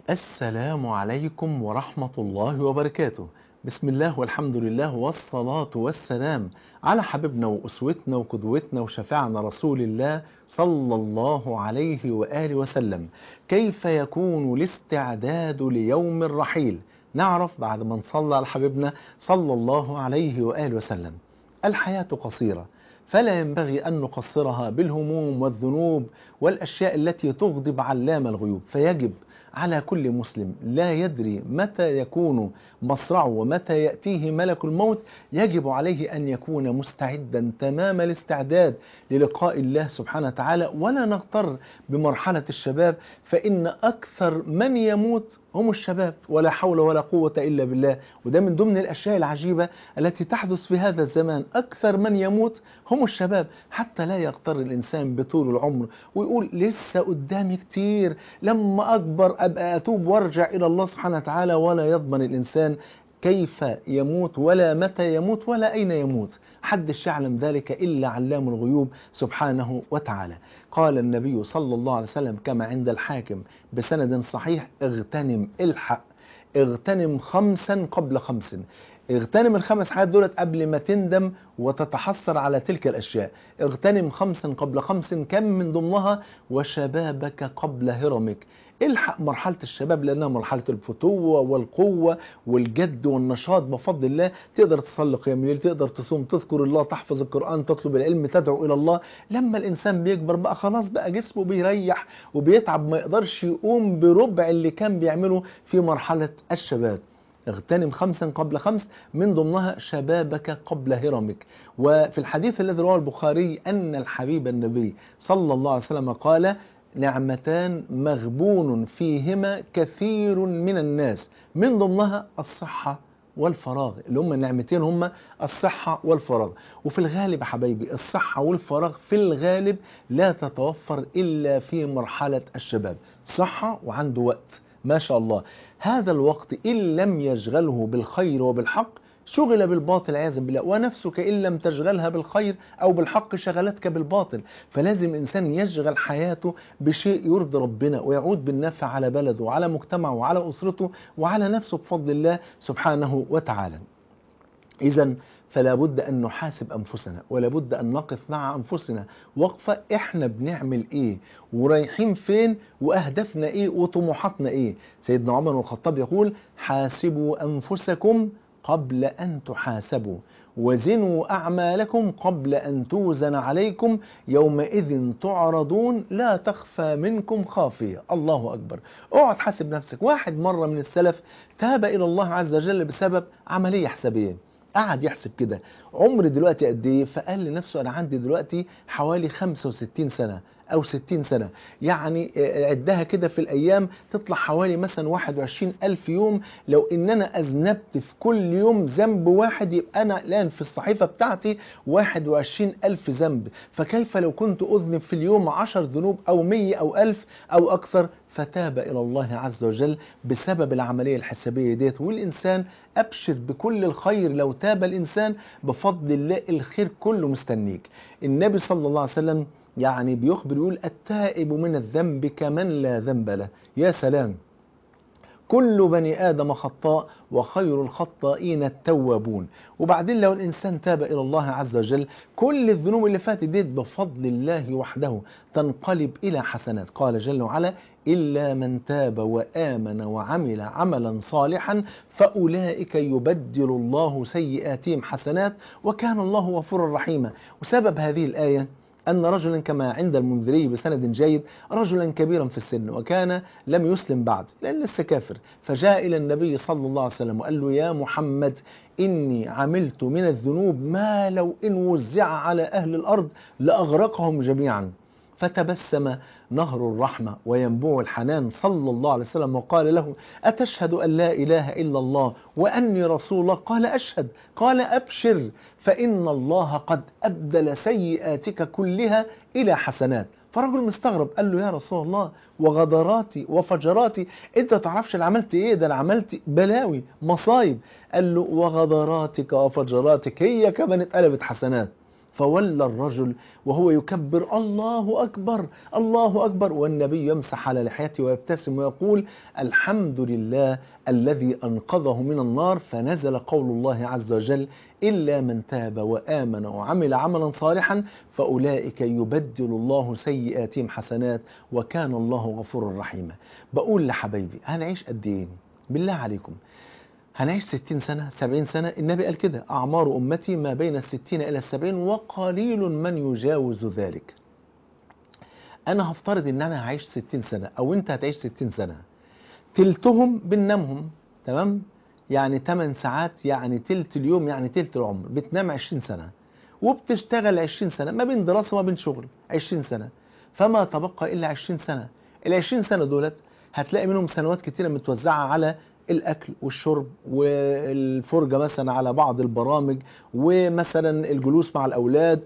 السلام عليكم ورحمة الله وبركاته بسم الله والحمد لله والصلاة والسلام على حبيبنا وأسوتنا وقدوتنا وشفاعنا رسول الله صلى الله عليه وآله وسلم كيف يكون الاستعداد ليوم الرحيل نعرف بعد ما نصلى على حبيبنا صلى الله عليه وآله وسلم الحياة قصيرة فلا ينبغي أن نقصرها بالهموم والذنوب والأشياء التي تغضب علام الغيوب فيجب على كل مسلم لا يدري متى يكون مصرعه ومتى يأتيه ملك الموت يجب عليه أن يكون مستعدا تمام الاستعداد للقاء الله سبحانه وتعالى ولا نغتر بمرحلة الشباب فإن أكثر من يموت هم الشباب ولا حول ولا قوة إلا بالله وده من ضمن الأشياء العجيبة التي تحدث في هذا الزمان أكثر من يموت هم الشباب حتى لا يغتر الإنسان بطول العمر ويقول لسه قدامي كتير لما أكبر أبقى أتوب وارجع إلى الله سبحانه وتعالى ولا يضمن الإنسان كيف يموت ولا متى يموت ولا أين يموت حدش يعلم ذلك إلا علام الغيوب سبحانه وتعالى قال النبي صلى الله عليه وسلم كما عند الحاكم بسند صحيح اغتنم الحق اغتنم خمسا قبل خمس اغتنم الخمس حاجات دولت قبل ما تندم وتتحسر على تلك الأشياء اغتنم خمسا قبل خمس كم من ضمنها وشبابك قبل هرمك الحق مرحلة الشباب لأنها مرحلة الفتوة والقوة والجد والنشاط بفضل الله تقدر تصلي قيام الليل تقدر تصوم تذكر الله تحفظ القرآن تطلب العلم تدعو إلى الله لما الإنسان بيكبر بقى خلاص بقى جسمه بيريح وبيتعب ما يقدرش يقوم بربع اللي كان بيعمله في مرحلة الشباب اغتنم خمسا قبل خمس من ضمنها شبابك قبل هرمك وفي الحديث الذي رواه البخاري أن الحبيب النبي صلى الله عليه وسلم قال نعمتان مغبون فيهما كثير من الناس من ضمنها الصحة والفراغ اللي هم النعمتين هم الصحة والفراغ وفي الغالب يا حبايبي الصحة والفراغ في الغالب لا تتوفر إلا في مرحلة الشباب صحة وعنده وقت ما شاء الله هذا الوقت إن لم يشغله بالخير وبالحق شغل بالباطل عياذا بالله ونفسك إن لم تشغلها بالخير أو بالحق شغلتك بالباطل فلازم الإنسان يشغل حياته بشيء يرضي ربنا ويعود بالنفع على بلده وعلى مجتمعه وعلى أسرته وعلى نفسه بفضل الله سبحانه وتعالى إذا فلا بد أن نحاسب أنفسنا ولا بد أن نقف مع أنفسنا وقفة إحنا بنعمل إيه ورايحين فين وأهدافنا إيه وطموحاتنا إيه سيدنا عمر بن الخطاب يقول حاسبوا أنفسكم قبل أن تحاسبوا وزنوا أعمالكم قبل أن توزن عليكم يومئذ تعرضون لا تخفى منكم خافية الله أكبر اقعد حاسب نفسك واحد مرة من السلف تاب إلى الله عز وجل بسبب عملية حسابية قعد يحسب كده عمري دلوقتي قد ايه فقال لنفسه انا عندي دلوقتي حوالي 65 سنه او 60 سنه يعني عدها كده في الايام تطلع حوالي مثلا 21 الف يوم لو ان انا اذنبت في كل يوم ذنب واحد يبقى انا الان في الصحيفه بتاعتي 21 الف ذنب فكيف لو كنت اذنب في اليوم 10 ذنوب او 100 او 1000 او اكثر فتاب إلى الله عز وجل بسبب العملية الحسابية ديت والإنسان أبشر بكل الخير لو تاب الإنسان بفضل الله الخير كله مستنيك النبي صلى الله عليه وسلم يعني بيخبر يقول التائب من الذنب كمن لا ذنب له يا سلام كل بني آدم خطاء وخير الخطائين التوابون وبعدين لو الإنسان تاب إلى الله عز وجل كل الذنوب اللي فاتت ديت بفضل الله وحده تنقلب إلى حسنات قال جل وعلا إلا من تاب وآمن وعمل عملا صالحا فأولئك يبدل الله سيئاتهم حسنات وكان الله غفورا رحيما وسبب هذه الآية أن رجلا كما عند المنذري بسند جيد رجلا كبيرا في السن وكان لم يسلم بعد لأن لسه كافر فجاء إلى النبي صلى الله عليه وسلم وقال له يا محمد إني عملت من الذنوب ما لو إن وزع على أهل الأرض لأغرقهم جميعا فتبسم نهر الرحمة وينبوع الحنان صلى الله عليه وسلم وقال له أتشهد أن لا إله إلا الله وأني رسول الله قال أشهد قال أبشر فإن الله قد أبدل سيئاتك كلها إلى حسنات فرجل مستغرب قال له يا رسول الله وغدراتي وفجراتي انت تعرفش انا عملت ايه ده انا عملت بلاوي مصايب قال له وغدراتك وفجراتك هي كمان اتقلبت حسنات فولى الرجل وهو يكبر الله أكبر الله أكبر والنبي يمسح على لحيته ويبتسم ويقول الحمد لله الذي أنقذه من النار فنزل قول الله عز وجل إلا من تاب وآمن وعمل عملا صالحا فأولئك يبدل الله سيئاتهم حسنات وكان الله غفورا رحيما بقول لحبايبي هنعيش قد ايه بالله عليكم هنعيش 60 سنة 70 سنة النبي قال كده أعمار أمتي ما بين الستين إلى السبعين وقليل من يجاوز ذلك أنا هفترض إن أنا هعيش 60 سنة أو أنت هتعيش 60 سنة تلتهم بننامهم تمام يعني 8 ساعات يعني تلت اليوم يعني تلت العمر بتنام 20 سنة وبتشتغل 20 سنة ما بين دراسة وما بين شغل 20 سنة فما تبقى إلا 20 سنة ال 20 سنة دولت هتلاقي منهم سنوات كتيرة متوزعة على الأكل والشرب والفرجة مثلا على بعض البرامج ومثلا الجلوس مع الأولاد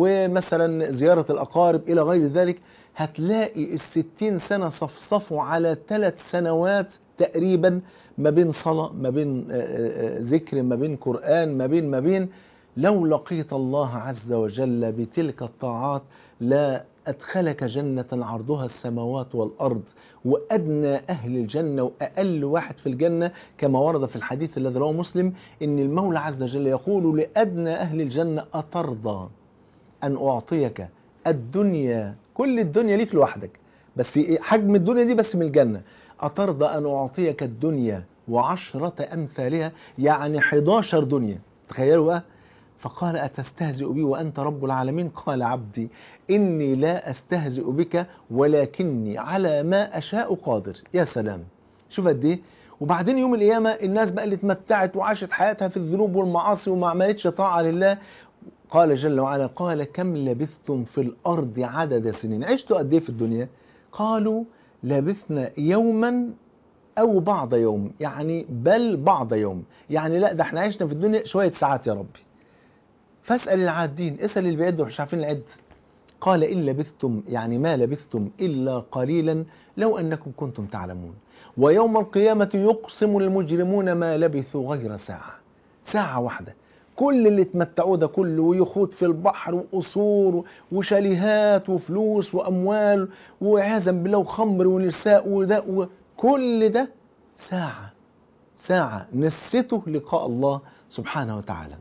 ومثلا زيارة الأقارب إلى غير ذلك هتلاقي الستين سنة صفصفوا على ثلاث سنوات تقريبا ما بين صلاة ما بين ذكر ما بين قرآن ما بين ما بين لو لقيت الله عز وجل بتلك الطاعات لا أدخلك جنة عرضها السماوات والأرض وأدنى أهل الجنة وأقل واحد في الجنة كما ورد في الحديث الذي رواه مسلم إن المولى عز وجل يقول لأدنى أهل الجنة أترضى أن أعطيك الدنيا كل الدنيا ليك لوحدك بس حجم الدنيا دي بس من الجنة أترضى أن أعطيك الدنيا وعشرة أمثالها يعني 11 دنيا تخيلوا بقى فقال أتستهزئ بي وأنت رب العالمين قال عبدي إني لا أستهزئ بك ولكني على ما أشاء قادر يا سلام شوف قد إيه وبعدين يوم القيامة الناس بقى اللي اتمتعت وعاشت حياتها في الذنوب والمعاصي وما عملتش طاعة لله قال جل وعلا قال كم لبثتم في الأرض عدد سنين عشتوا قد إيه في الدنيا قالوا لبثنا يوما أو بعض يوم يعني بل بعض يوم يعني لا ده احنا عشنا في الدنيا شوية ساعات يا ربي فاسأل العادين اسأل اللي بيعدوا مش عارفين العد قال إن لبثتم يعني ما لبثتم إلا قليلا لو أنكم كنتم تعلمون ويوم القيامة يقسم المجرمون ما لبثوا غير ساعة ساعة واحدة كل اللي اتمتعوه ده كله ويخوض في البحر وقصور وشاليهات وفلوس وأموال وعياذا بالله وخمر ونساء وده كل ده ساعة ساعة نسيته لقاء الله سبحانه وتعالى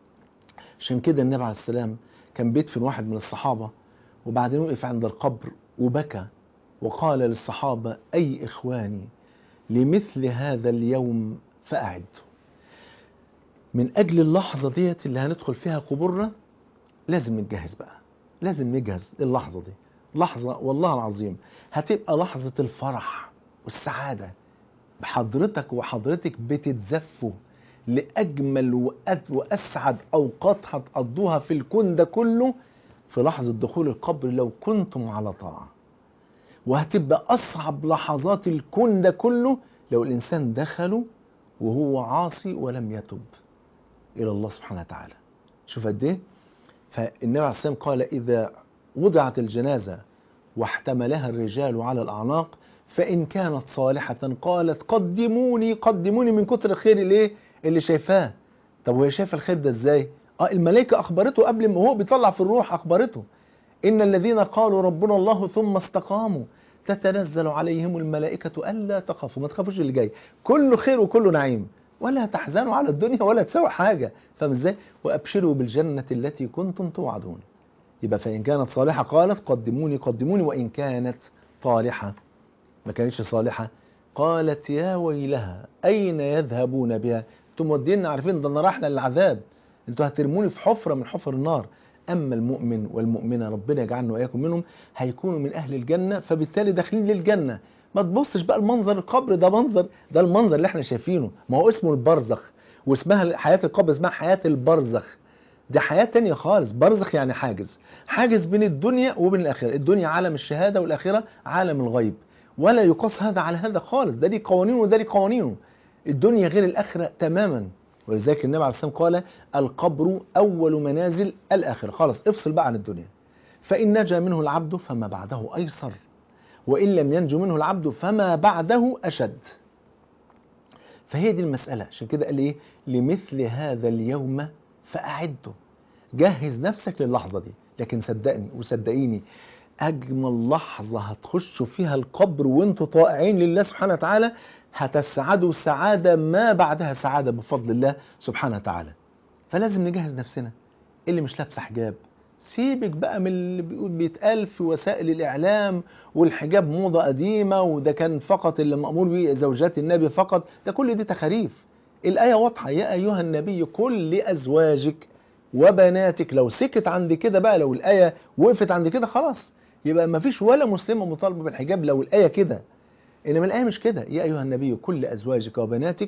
عشان كده النبي عليه السلام كان بيدفن واحد من الصحابة وبعدين وقف عند القبر وبكى وقال للصحابة أي إخواني لمثل هذا اليوم فأعدوا من أجل اللحظة ديت اللي هندخل فيها قبورنا لازم نتجهز بقى لازم نجهز للحظة دي لحظة والله العظيم هتبقى لحظة الفرح والسعادة بحضرتك وحضرتك بتتزفوا لأجمل وأسعد أوقات هتقضوها في الكون ده كله في لحظة دخول القبر لو كنتم على طاعة وهتبقى أصعب لحظات الكون ده كله لو الإنسان دخله وهو عاصي ولم يتب إلى الله سبحانه وتعالى شوف قد إيه فالنبي عليه الصلاة قال إذا وضعت الجنازة واحتملها الرجال على الأعناق فإن كانت صالحة قالت قدموني قدموني من كتر الخير اللي اللي شايفاه طب وهي شايفه الخير ده ازاي اه الملائكه اخبرته قبل ما هو بيطلع في الروح اخبرته ان الذين قالوا ربنا الله ثم استقاموا تتنزل عليهم الملائكه الا تخافوا ما تخافوش اللي جاي كله خير وكله نعيم ولا تحزنوا على الدنيا ولا تسوي حاجه فاهم ازاي وابشروا بالجنه التي كنتم توعدون يبقى فان كانت صالحه قالت قدموني قدموني وان كانت طالحه ما كانتش صالحه قالت يا ويلها اين يذهبون بها انتم مودينا عارفين ده انا رايحنا للعذاب انتوا هترموني في حفره من حفر النار اما المؤمن والمؤمنه ربنا يجعلنا واياكم منهم هيكونوا من اهل الجنه فبالتالي داخلين للجنه ما تبصش بقى المنظر القبر ده منظر ده المنظر اللي احنا شايفينه ما هو اسمه البرزخ واسمها حياه القبر اسمها حياه البرزخ دي حياة تانية خالص برزخ يعني حاجز حاجز بين الدنيا وبين الآخرة الدنيا عالم الشهادة والآخرة عالم الغيب ولا يقاس هذا على هذا خالص ده ليه قوانينه وده ليه قوانينه الدنيا غير الآخرة تماما ولذلك النبي عليه الصلاة والسلام قال القبر أول منازل الآخرة خلاص افصل بقى عن الدنيا فإن نجا منه العبد فما بعده أيسر وإن لم ينجو منه العبد فما بعده أشد فهي دي المسألة عشان كده قال إيه لمثل هذا اليوم فأعدوا جهز نفسك للحظة دي لكن صدقني وصدقيني أجمل لحظة هتخشوا فيها القبر وانتوا طائعين لله سبحانه وتعالى هتسعدوا سعادة ما بعدها سعادة بفضل الله سبحانه وتعالى فلازم نجهز نفسنا اللي مش لابسه حجاب سيبك بقى من اللي بيقول بيتقال في وسائل الإعلام والحجاب موضة قديمة وده كان فقط اللي مأمور به زوجات النبي فقط ده كل دي تخاريف الآية واضحة يا أيها النبي قل لأزواجك وبناتك لو سكت عند كده بقى لو الآية وقفت عند كده خلاص يبقى ما فيش ولا مسلمة مطالبة بالحجاب لو الآية كده إنما الآية مش كده يا أيها النبي قل لأزواجك وبناتك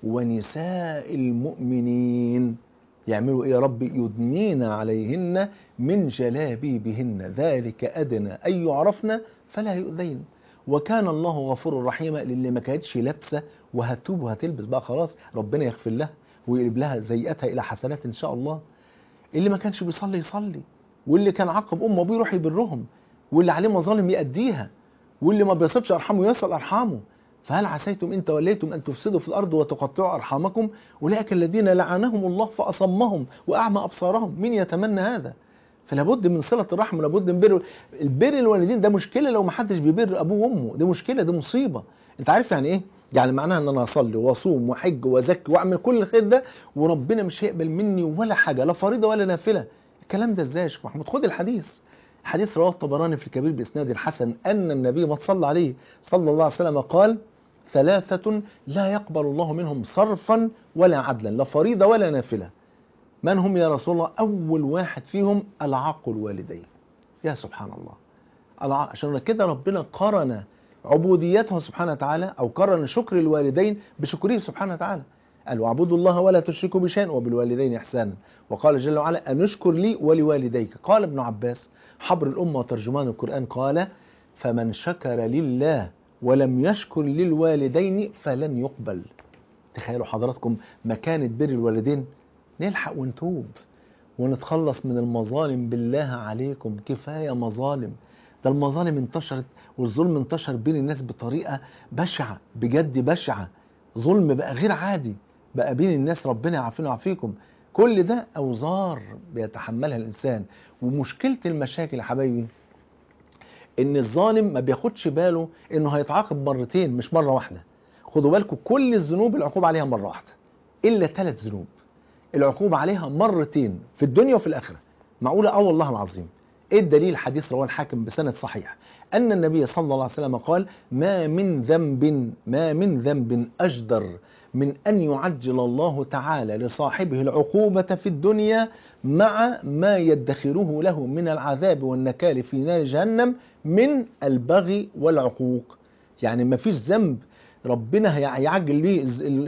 ونساء المؤمنين يعملوا ايه يا رب يدنين عليهن من جلابيبهن ذلك ادنى ان يعرفن فلا يؤذين وكان الله غفور رحيما للي ما كانتش لابسه وهتوب وهتلبس بقى خلاص ربنا يغفر لها ويقلب لها سيئاتها الى حسنات ان شاء الله اللي ما كانش بيصلي يصلي واللي كان عاقب امه وابوه يروح يبرهم واللي عليه مظالم يأديها واللي ما بيصلش ارحامه يصل ارحامه فهل عسيتم ان توليتم ان تفسدوا في الارض وتقطعوا ارحامكم اولئك الذين لعنهم الله فاصمهم واعمى ابصارهم مين يتمنى هذا فلا بد من صله الرحم ولا بد من بر البر الوالدين ده مشكله لو ما حدش بيبر ابوه وامه دي مشكله دي مصيبه انت عارف يعني ايه يعني معناها ان انا اصلي واصوم واحج وازكي واعمل كل الخير ده وربنا مش هيقبل مني ولا حاجه لا فريضه ولا نافله الكلام ده ازاي يا شيخ محمود خد الحديث حديث رواه الطبراني في الكبير باسناد الحسن ان النبي ما صلى عليه صلى الله عليه وسلم قال ثلاثة لا يقبل الله منهم صرفا ولا عدلا لا فريضة ولا نافلة من هم يا رسول الله أول واحد فيهم العاق الوالدين يا سبحان الله الع... عشان كده ربنا قرن عبوديته سبحانه وتعالى أو قرن شكر الوالدين بشكره سبحانه وتعالى قال واعبدوا الله ولا تشركوا بشيء وبالوالدين إحسانا وقال جل وعلا أن اشكر لي ولوالديك قال ابن عباس حبر الأمة وترجمان القرآن قال فمن شكر لله ولم يشكر للوالدين فلن يقبل تخيلوا حضراتكم مكانة بر الوالدين نلحق ونتوب ونتخلص من المظالم بالله عليكم كفاية مظالم ده المظالم انتشرت والظلم انتشر بين الناس بطريقة بشعة بجد بشعة ظلم بقى غير عادي بقى بين الناس ربنا يعافينا ويعافيكم كل ده أوزار بيتحملها الإنسان ومشكلة المشاكل يا حبايبي ان الظالم ما بياخدش باله انه هيتعاقب مرتين مش مره واحده خدوا بالكم كل الذنوب العقوبه عليها مره واحده الا ثلاث ذنوب العقوبه عليها مرتين في الدنيا وفي الاخره معقوله اه والله العظيم ايه الدليل حديث رواه الحاكم بسند صحيح ان النبي صلى الله عليه وسلم قال ما من ذنب ما من ذنب اجدر من ان يعجل الله تعالى لصاحبه العقوبه في الدنيا مع ما يدخره له من العذاب والنكال في نار جهنم من البغي والعقوق يعني ما فيش ذنب ربنا هيعجل ليه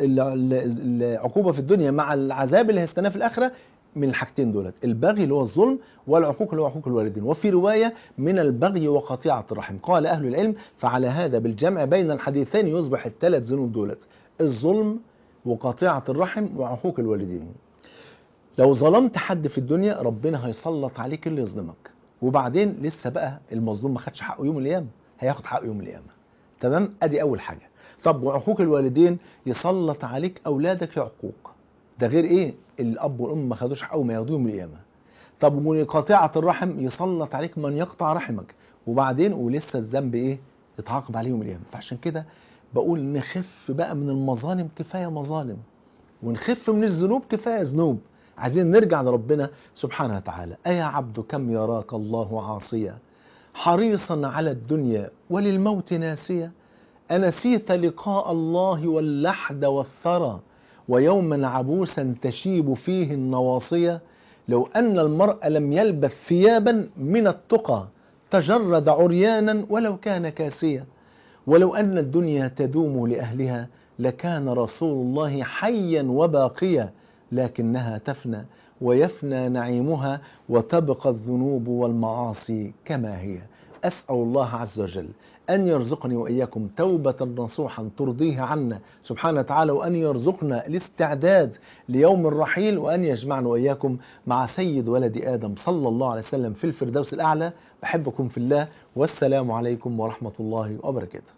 العقوبة في الدنيا مع العذاب اللي هيستناه في الآخرة من الحاجتين دولت البغي اللي هو الظلم والعقوق اللي هو عقوق الوالدين وفي رواية من البغي وقطيعة الرحم قال أهل العلم فعلى هذا بالجمع بين الحديثين يصبح الثلاث ذنوب دولت الظلم وقطيعة الرحم وعقوق الوالدين لو ظلمت حد في الدنيا ربنا هيسلط عليك اللي يظلمك وبعدين لسه بقى المظلوم ما خدش حقه يوم القيامه هياخد حقه يوم القيامه تمام ادي اول حاجه طب وعقوق الوالدين يسلط عليك اولادك في عقوق ده غير ايه الاب والام ما خدوش حقهم ياخدوه يوم القيامه طب وقاطعه الرحم يسلط عليك من يقطع رحمك وبعدين ولسه الذنب ايه يتعاقب عليه يوم القيامه فعشان كده بقول نخف بقى من المظالم كفايه مظالم ونخف من الذنوب كفايه ذنوب عايزين نرجع لربنا سبحانه وتعالى أيا عبد كم يراك الله عاصيا حريصا على الدنيا وللموت ناسيا أنسيت لقاء الله واللحد والثرى ويوما عبوسا تشيب فيه النواصية لو أن المرء لم يلبث ثيابا من التقى تجرد عريانا ولو كان كاسيا ولو أن الدنيا تدوم لأهلها لكان رسول الله حيا وباقيا لكنها تفنى ويفنى نعيمها وتبقى الذنوب والمعاصي كما هي أسأل الله عز وجل أن يرزقني وإياكم توبة نصوحا ترضيه عنا سبحانه وتعالى وأن يرزقنا الاستعداد ليوم الرحيل وأن يجمعنا وإياكم مع سيد ولد آدم صلى الله عليه وسلم في الفردوس الأعلى بحبكم في الله والسلام عليكم ورحمة الله وبركاته